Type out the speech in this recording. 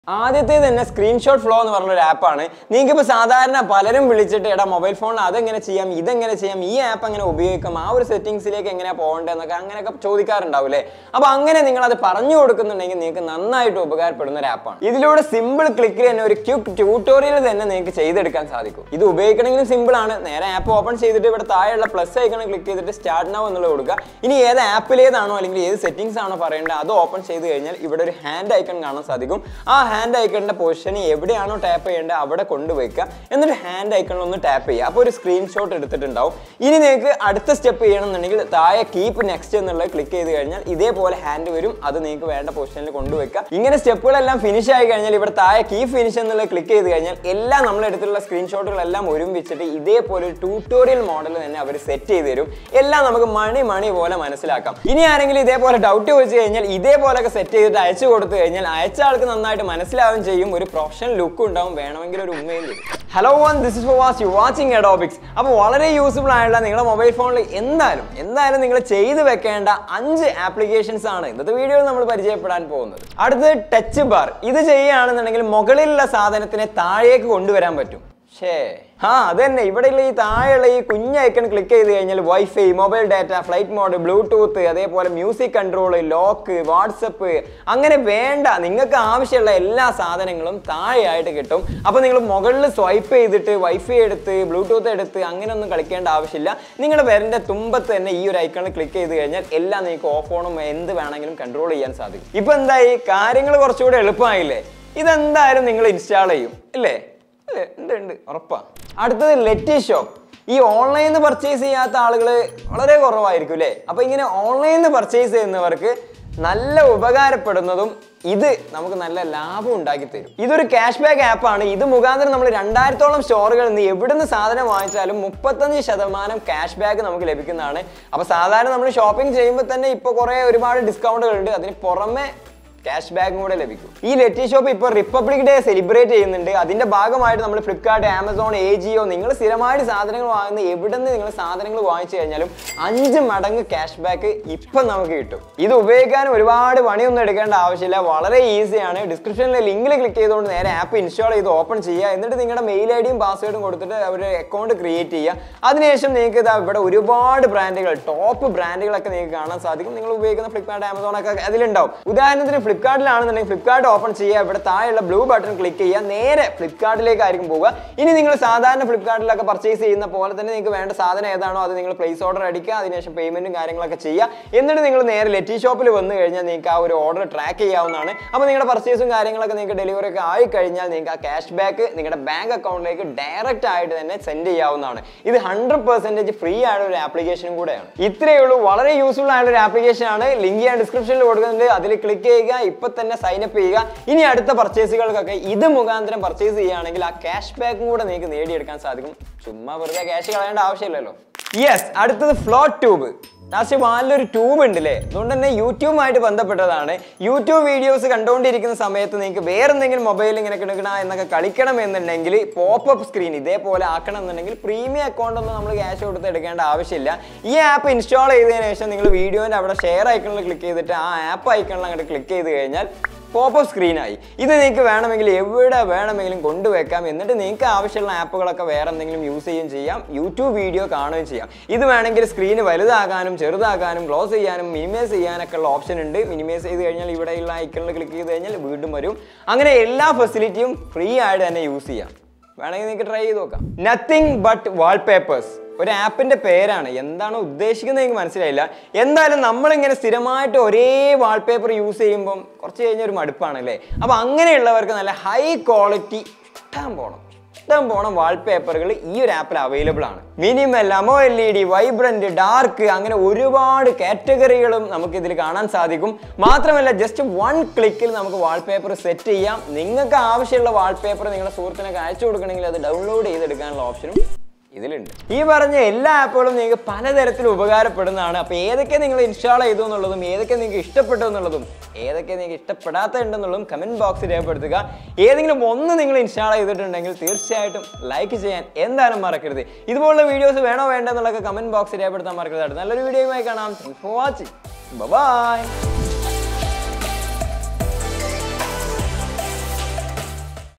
ആദ്യത്തെ തന്നെ screenshot flow എന്ന് പറഞ്ഞ ഒരു ആപ്പാണ് നിങ്ങൾക്ക് ഇപ്പോൾ സാധാരണ പലരും വിളിച്ചിട്ട് എടാ മൊബൈൽ ഫോണിൽ അതെങ്ങനെ ചെയ്യാം ഇതെങ്ങനെ ചെയ്യാം ഈ ആപ്പ് എങ്ങനെ ഉപയോഗിക്കാം ആ ഒരു സെറ്റിംഗ്സിലേക്ക് എങ്ങനെയാ പോകേണ്ടതെന്നൊക്കെ അങ്ങനെയൊക്കെ ചോദിക്കാറുണ്ടാവില്ലേ അപ്പോൾ അങ്ങനെ നിങ്ങൾ അത് പറഞ്ഞു കൊടുക്കുന്നുണ്ടെങ്കിൽ നിങ്ങൾക്ക് നന്നായിട്ട് ഉപകാരപ്പെടുന്ന ഒരു ആപ്പാണ് ഇതിലൂടെ സിമ്പിൾ ക്ലിക്കിൽ തന്നെ ഒരു ക്യുക്ക് ട്യൂട്ടോറിയൽ തന്നെ നിങ്ങൾക്ക് ചെയ്തെടുക്കാൻ സാധിക്കും ഇത് ഉപയോഗിക്കണമെങ്കിലും സിമ്പിൾ ആണ് നേരെ ആപ്പ് ഓപ്പൺ ചെയ്തിട്ട് ഇവിടെ താഴെയുള്ള പ്ലസ് ഐക്കൺ ക്ലിക്ക് ചെയ്തിട്ട് സ്റ്റാർട്ട് നൗ എന്നുള്ളത് കൊടുക്കുക ഇനി ഏത് ആപ്പിലേതാണോ അല്ലെങ്കിൽ ഏത് സെറ്റിംഗ്സ് ആണോ പറയേണ്ടത് അത് ഓപ്പൺ ചെയ്ത് കഴിഞ്ഞാൽ ഇവിടെ ഒരു ഹാൻഡ് ഐക്കൺ കാണാൻ സാധിക്കും ആ ഹാൻഡ് ഐക്കണിന്റെ പൊസിഷൻ എവിടെയാണോ ടാപ്പ് ചെയ്യേണ്ടത് അവിടെ കൊണ്ടുവയ്ക്കുക എന്നിട്ട് ഹാൻഡ് ഐക്കണിൽ ഒന്ന് ടാപ്പ് ചെയ്യുക അപ്പോൾ ഒരു സ്ക്രീൻഷോട്ട് എടുത്തിട്ടുണ്ടാവും ഇനി നിങ്ങൾക്ക് അടുത്ത സ്റ്റെപ്പ് ചെയ്യണമെന്നുണ്ടെങ്കിൽ താഴെ കീപ്പ് നെക്സ്റ്റ് എന്നുള്ളത് ക്ലിക്ക് ചെയ്ത് കഴിഞ്ഞാൽ ഇതേപോലെ ഹാൻഡ് വരും അത് നിങ്ങൾക്ക് വേണ്ട പൊസിഷനിൽ കൊണ്ടുവയ്ക്കുക ഇങ്ങനെ സ്റ്റെപ്പുകളെല്ലാം ഫിനിഷ് ആയി കഴിഞ്ഞാൽ ഇവിടെ താഴെ കീ ഫിനിഷ് എന്നുള്ളത് ക്ലിക്ക് ചെയ്ത് കഴിഞ്ഞാൽ എല്ലാം നമ്മൾ എടുത്തിട്ടുള്ള സ്ക്രീൻഷോട്ടുകളെല്ലാം ഒരുമിച്ചിട്ട് ഇതേപോലെ ഒരു ട്യൂട്ടോറിയൽ മോഡൽ തന്നെ അവർ സെറ്റ് ചെയ്ത് തരും എല്ലാം നമുക്ക് മണി മണി പോലെ മനസ്സിലാക്കാം ഇനി ആരെങ്കിലും ഇതേപോലെ ഡൗട്ട് ചോദിച്ചു കഴിഞ്ഞാൽ ഇതേപോലെയൊക്കെ സെറ്റ് ചെയ്തിട്ട് അയച്ചു കൊടുത്തു കഴിഞ്ഞാൽ അയച്ച ആൾക്ക് നന്നായിട്ട് മനസ്സിലാവുകയും ചെയ്യും ഒരു പ്രൊഫഷണൽ ലുക്കും ഉണ്ടാവും വേണമെങ്കിൽ ഒരു ഉമ്മയും തരും hello one this is four was you watching Edopix അപ്പോൾ വളരെ യൂസ്ഫുൾ ആയിട്ടുള്ള നിങ്ങളുടെ മൊബൈൽ ഫോണിൽ എന്തായാലും എന്തായാലും നിങ്ങൾ ചെയ്തു വെക്കേണ്ട അഞ്ച് ആപ്ലിക്കേഷൻസ് ആണ് ഇന്നത്തെ വീഡിയോയിൽ നമ്മൾ പരിചയപ്പെടാൻ പോകുന്നത് അടുത്തത് ടച്ച് ബാർ ഇത് ചെയ്യുകയാണെന്നുണ്ടെങ്കിൽ മുകളിലുള്ള സാധനത്തിനെ താഴേക്ക് കൊണ്ടുവരാൻ പറ്റും ഷേ ആ അത് തന്നെ ഇവിടെയുള്ള ഈ താഴെയുള്ള ഈ കുഞ്ഞ ഐക്കൺ ക്ലിക്ക് ചെയ്ത് കഴിഞ്ഞാൽ wifi mobile data flight mode bluetooth അതേപോലെ മ്യൂസിക് കൺട്രോൾ ലോക്ക് വാട്സപ്പ് അങ്ങനെ വേണ്ട നിങ്ങൾക്ക് ആവശ്യമുള്ള എല്ലാ സാധനങ്ങളും താഴെയായിട്ട് കിട്ടും അപ്പോൾ നിങ്ങൾ മുകളിൽ സ്വൈപ്പ് ചെയ്തിട്ട് വൈഫൈ എടുത്ത് ബ്ലൂടൂത്ത് എടുത്ത് അങ്ങനെയൊന്നും കളിക്കേണ്ട ആവശ്യമില്ല നിങ്ങളുടെ വിരലിൻ്റെ തുമ്പത്ത് തന്നെ ഈ ഒരു ഐക്കണിൽ ക്ലിക്ക് ചെയ്ത് കഴിഞ്ഞാൽ എല്ലാം നിങ്ങൾക്ക് ഓഫ് ഓണും എന്ത് വേണമെങ്കിലും കൺട്രോൾ ചെയ്യാൻ സാധിക്കും ഇപ്പൊ എന്തായി കാര്യങ്ങൾ കുറച്ചുകൂടെ എളുപ്പമായില്ലേ ഇതെന്തായാലും നിങ്ങൾ ഇൻസ്റ്റാൾ ചെയ്യും ഇല്ലേ അല്ലേ ഉണ്ട് ഉണ്ട് ഉറപ്പാ അടുത്തത് ലെറ്റി ഷോപ്പ് ഈ ഓൺലൈനിൽ നിന്ന് പർച്ചേസ് ചെയ്യാത്ത ആളുകൾ വളരെ കുറവായിരിക്കും അല്ലേ അപ്പോൾ ഇങ്ങനെ ഓൺലൈനിൽ നിന്ന് പർച്ചേസ് ചെയ്യുന്നവർക്ക് നല്ല ഉപകാരപ്പെടുന്നതും ഇത് നമുക്ക് നല്ല ലാഭം ഉണ്ടാക്കി തരും ഇതൊരു ക്യാഷ് ബാക്ക് ആപ്പാണ് ഇത് മുഖാന്തരം നമ്മൾ രണ്ടായിരത്തോളം സ്റ്റോറുകളിൽ നിന്ന് എവിടുന്ന് സാധനം വാങ്ങിച്ചാലും മുപ്പത്തഞ്ച് ശതമാനം ക്യാഷ് ബാക്ക് നമുക്ക് ലഭിക്കുന്നതാണ് അപ്പോൾ സാധാരണ നമ്മൾ ഷോപ്പിംഗ് ചെയ്യുമ്പോൾ തന്നെ ഇപ്പോൾ കുറേ ഒരുപാട് ഡിസ്കൗണ്ടുകൾ ഉണ്ട് അതിന് പുറമെ ക്യാഷ് ബാക്കും കൂടെ ലഭിക്കും ഈ ലെറ്റി ഷോപ്പ് ഇപ്പോൾ റിപ്പബ്ലിക് ഡേ സെലിബ്രേറ്റ് ചെയ്യുന്നുണ്ട് അതിന്റെ ഭാഗമായിട്ട് നമ്മൾ ഫ്ലിപ്കാർട്ട് ആമസോൺ എ ജിയോ നിങ്ങൾ സ്ഥിരമായിട്ട് സാധനങ്ങൾ വാങ്ങുന്ന എവിടെ നിന്ന് നിങ്ങൾ സാധനങ്ങൾ വാങ്ങിച്ചു കഴിഞ്ഞാലും അഞ്ച് മടങ്ങ് ക്യാഷ് ബാക്ക് ഇപ്പം നമുക്ക് കിട്ടും ഇത് ഉപയോഗിക്കാൻ ഒരുപാട് പണിയൊന്നും എടുക്കേണ്ട ആവശ്യമില്ല വളരെ ഈസിയാണ് ഡിസ്ക്രിപ്ഷനിലെ ലിങ്കിൽ ക്ലിക്ക് ചെയ്തുകൊണ്ട് നേരെ ആപ്പ് ഇൻസ്റ്റാൾ ചെയ്ത് ഓപ്പൺ ചെയ്യുക എന്നിട്ട് നിങ്ങളുടെ മെയിൽ ഐ ഡിയും പാസ്വേഡും കൊടുത്തിട്ട് ഒരു അക്കൗണ്ട് ക്രിയേറ്റ് ചെയ്യുക അതിനുശേഷം നിങ്ങൾക്ക് ഇതാ ഇവിടെ ഒരുപാട് ബ്രാൻഡുകൾ ടോപ്പ് ബ്രാൻഡുകളൊക്കെ നിങ്ങൾക്ക് കാണാൻ സാധിക്കും നിങ്ങൾ ഉപയോഗിക്കുന്ന ഫ്ലിപ്കാർട്ട് ആമസോൺ ഒക്കെ അതിലുണ്ടാവും ഉദാഹരണത്തിന് ഫ്ലിപ്കാർട്ടിലാണെന്നുണ്ടെങ്കിൽ ഫ്ലിപ്കാർട്ട് ഓപ്പൺ ചെയ്യുക ഇവിടെ താഴെയുള്ള ബ്ലൂ ബട്ടൺ ക്ലിക്ക് ചെയ്യുക നേരെ ഫ്ലിപ്കാർട്ടിലേക്കായിരിക്കും പോവുക ഇനി നിങ്ങൾ സാധാരണ ഫ്ലിപ്കാർട്ടിലൊക്കെ പർച്ചേസ് ചെയ്യുന്ന പോലെ തന്നെ നിങ്ങൾക്ക് വേണ്ട സാധനം ഏതാണോ അത് നിങ്ങൾ പ്ലേസ് ഓർഡർ അടിക്കുക അതിനുശേഷം പേയ്മെന്റും കാര്യങ്ങളൊക്കെ ചെയ്യുക എന്നിട്ട് നിങ്ങൾ നേരെ ലെറ്റി ഷോപ്പിൽ വന്നു കഴിഞ്ഞാൽ നിങ്ങൾക്ക് ആ ഒരു ഓർഡർ ട്രാക്ക് ചെയ്യാവുന്നതാണ് അപ്പോൾ നിങ്ങളുടെ പർച്ചേസും കാര്യങ്ങളൊക്കെ നിങ്ങൾക്ക് ഡെലിവറി ഒക്കെ ആയി കഴിഞ്ഞാൽ നിങ്ങൾക്ക് ആ ക്യാഷ് ബാക്ക് നിങ്ങളുടെ ബാങ്ക് അക്കൗണ്ടിലേക്ക് ഡയറക്റ്റ് ആയിട്ട് തന്നെ സെൻഡ് ചെയ്യാവുന്നതാണ് ഇത് ഹൺഡ്രഡ് പെർസെൻറ്റേജ് ഫ്രീ ആയ ഒരു ആപ്ലിക്കേഷനും കൂടെയാണ് ഇത്രയേ ഉള്ളൂ വളരെ യൂസ്ഫുൾ ആയ ഒരു ആപ്ലിക്കേഷൻ ആണ് ലിങ്ക് ഞാൻ ഡിസ്ക്രിപ്ഷനിൽ കൊടുക്കുന്നുണ്ട് അതിൽ ക്ലിക്ക് ചെയ്യുക ഇപ്പൊ തന്നെ സൈൻ അപ്പ് ചെയ്യുക ഇനി അടുത്ത പർച്ചേസുകൾക്കൊക്കെ ഇത് മുഖാന്തരം പർച്ചേസ് ചെയ്യുകയാണെങ്കിൽ ആ ക്യാഷ് ബാക്കും കൂടെ നിങ്ങൾക്ക് നേടിയെടുക്കാൻ സാധിക്കും ചുമ്മാ വെറുതെ ക്യാഷ് കളയേണ്ട ആവശ്യമില്ലല്ലോ യെസ് അടുത്തത് ഫ്ലോട്ട് ട്യൂബ് ലാസ്റ്റ് വാലിലൊരു ട്യൂബ് ഉണ്ട് അല്ലേ അതുകൊണ്ട് തന്നെ യൂട്യൂബുമായിട്ട് ബന്ധപ്പെട്ടതാണ് യൂട്യൂബ് വീഡിയോസ് കണ്ടുകൊണ്ടിരിക്കുന്ന സമയത്ത് നിങ്ങൾക്ക് വേറെ എന്തെങ്കിലും മൊബൈൽ ഇങ്ങനെ കിടക്കണ എന്നൊക്കെ കളിക്കണം എന്നുണ്ടെങ്കിൽ പോപ്പപ്പ് സ്ക്രീൻ ഇതേപോലെ ആക്കണം എന്നുണ്ടെങ്കിൽ പ്രീമിയം അക്കൗണ്ട് ഒന്നും നമ്മൾ ക്യാഷ് കൊടുത്ത് എടുക്കേണ്ട ആവശ്യമില്ല ഈ ആപ്പ് ഇൻസ്റ്റാൾ ചെയ്തതിനു ശേഷം നിങ്ങൾ വീഡിയോൻ്റെ അവിടെ ഷെയർ ഐക്കണിൽ ക്ലിക്ക് ചെയ്തിട്ട് ആ ആപ്പ് ഐക്കണിൽ അങ്ങോട്ട് ക്ലിക്ക് ചെയ്ത് കഴിഞ്ഞാൽ പോപ്പപ്പ് സ്ക്രീനായി ഇത് നിങ്ങൾക്ക് വേണമെങ്കിൽ എവിടെ വേണമെങ്കിലും കൊണ്ടുവെക്കാം എന്നിട്ട് നിങ്ങൾക്ക് ആവശ്യമുള്ള ആപ്പുകളൊക്കെ വേറെ എന്തെങ്കിലും യൂസ് ചെയ്യുകയും ചെയ്യാം യൂട്യൂബ് വീഡിയോ കാണുകയും ചെയ്യാം ഇത് വേണമെങ്കിൽ സ്ക്രീന് വലുതാകാനും ചെറുതാക്കാനും ക്ലോസ് ചെയ്യാനും മിനിമൈസ് ചെയ്യാനൊക്കെ ഉള്ള ഓപ്ഷൻ ഉണ്ട് മിനിമൈസ് ചെയ്ത് കഴിഞ്ഞാൽ ഇവിടെയുള്ള ഐക്കണിൽ ക്ലിക്ക് ചെയ്ത് കഴിഞ്ഞാൽ വീണ്ടും വരും അങ്ങനെ എല്ലാ ഫെസിലിറ്റിയും ഫ്രീ ആയിട്ട് തന്നെ യൂസ് ചെയ്യാം വേണമെങ്കിൽ നിങ്ങൾക്ക് ട്രൈ ചെയ്ത് നോക്കാം നത്തിങ് ബട്ട് വാൾപേപ്പേഴ്സ് ഒരു ആപ്പിന്റെ പേരാണ് എന്താണ് ഉദ്ദേശിക്കുന്നത് എനിക്ക് മനസ്സിലായില്ല എന്തായാലും നമ്മളിങ്ങനെ സ്ഥിരമായിട്ട് ഒരേ വാൾപേപ്പർ യൂസ് ചെയ്യുമ്പം കുറച്ച് കഴിഞ്ഞ ഒരു മടുപ്പാണ് അല്ലേ അപ്പോൾ അങ്ങനെയുള്ളവർക്ക് നല്ല ഹൈ ക്വാളിറ്റി ഇഷ്ടം പോണം ഇഷ്ടം പോണം വാൾപേപ്പറുകൾ ഈ ഒരു ആപ്പിൽ അവൈലബിൾ ആണ് minimal AMOLED vibrant dark അങ്ങനെ ഒരുപാട് കാറ്റഗറികളും നമുക്ക് ഇതിൽ കാണാൻ സാധിക്കും മാത്രമല്ല ജസ്റ്റ് വൺ ക്ലിക്കിൽ നമുക്ക് വാൾപേപ്പർ സെറ്റ് ചെയ്യാം നിങ്ങൾക്ക് ആവശ്യമുള്ള വാൾപേപ്പർ നിങ്ങളുടെ സുഹൃത്തിനൊക്കെ അയച്ചു കൊടുക്കണമെങ്കിൽ അത് ഡൗൺലോഡ് ചെയ്തെടുക്കാനുള്ള ഓപ്ഷനും ഇതിലുണ്ട് ഈ പറഞ്ഞ എല്ലാ ആപ്പുകളും നിങ്ങൾക്ക് പലതരത്തിൽ ഉപകാരപ്പെടുന്നതാണ് അപ്പോൾ ഏതൊക്കെ നിങ്ങൾ ഇൻസ്റ്റാൾ ചെയ്തു എന്നുള്ളതും ഏതൊക്കെ നിങ്ങൾക്ക് ഇഷ്ടപ്പെട്ടു എന്നുള്ളതും ഏതൊക്കെ നിങ്ങൾക്ക് ഇഷ്ടപ്പെടാത്ത ഉണ്ടെന്നുള്ളതും കമൻറ്റ് ബോക്സിൽ രേഖപ്പെടുത്തുക ഏതെങ്കിലും ഒന്ന് നിങ്ങൾ ഇൻസ്റ്റാൾ ചെയ്തിട്ടുണ്ടെങ്കിൽ തീർച്ചയായിട്ടും ലൈക്ക് ചെയ്യാൻ എന്തായാലും മറക്കരുത് ഇതുപോലുള്ള വീഡിയോസ് വേണോ വേണ്ടെന്നുള്ളതൊക്കെ കമൻറ്റ് ബോക്സിൽ രേഖപ്പെടുത്താൻ മറക്കരുത് നല്ലൊരു വീഡിയോയുമായി കാണാം താങ്ക്സ് ഫോർ വാച്ചിങ് ബൈ